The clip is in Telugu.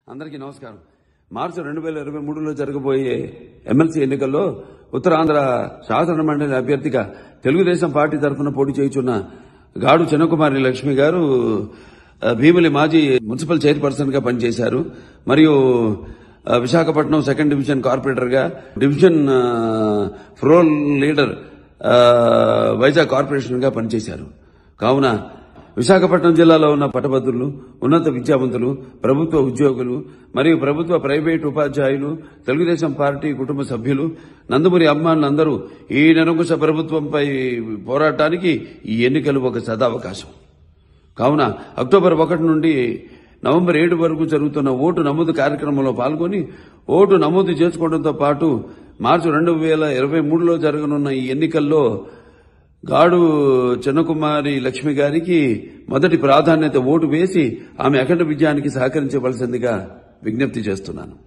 అందరికీ నమస్కారం మార్చి రెండు వేల ఇరవై మూడులో జరగబోయే ఎమ్మెల్సీ ఎన్నికల్లో ఉత్తరాంధ్ర శాసన మండలి అభ్యర్థిగా తెలుగుదేశం పార్టీ తరఫున పోటీ చేయుచున్న గాడు చిన్నకుమారి లక్ష్మి గారు ఆ, భీమిలి మాజీ మున్సిపల్ చైర్పర్సన్ గా పనిచేశారు మరియు ఆ, విశాఖపట్నం సెకండ్ డివిజన్ కార్పొరేటర్ గా డివిజన్ ఆ, ఫ్లోర్ లీడర్ ఆ, వైజాగ్ కార్పొరేషన్ గా పనిచేశారు కావున విశాఖపట్నం జిల్లాలో ఉన్న పట్టభద్రులు ఉన్నత విద్యావంతులు ప్రభుత్వ ఉద్యోగులు మరియు ప్రభుత్వ ప్రైవేటు ఉపాధ్యాయులు తెలుగుదేశం పార్టీ కుటుంబ సభ్యులు నందమూరి అభిమానులందరూ ఈ నిరంకుశ ప్రభుత్వంపై పోరాటానికి ఈ ఎన్నికలు ఒక సదావకాశం కావున అక్టోబర్ ఒకటి నుండి నవంబర్ ఏడు వరకు జరుగుతున్న ఓటు నమోదు కార్యక్రమంలో పాల్గొని ఓటు నమోదు చేసుకోవడంతో పాటు మార్చి రెండు వేల ఇరవై మూడులో జరగనున్న ఈ ఎన్నికల్లో గాడు చిన్నకుమారి లక్ష్మి గారికి మొదటి ప్రాధాన్యత ఓటు వేసి ఆమె అఖండ విజయానికి సహకరించవలసిందిగా విజ్ఞప్తి చేస్తున్నాను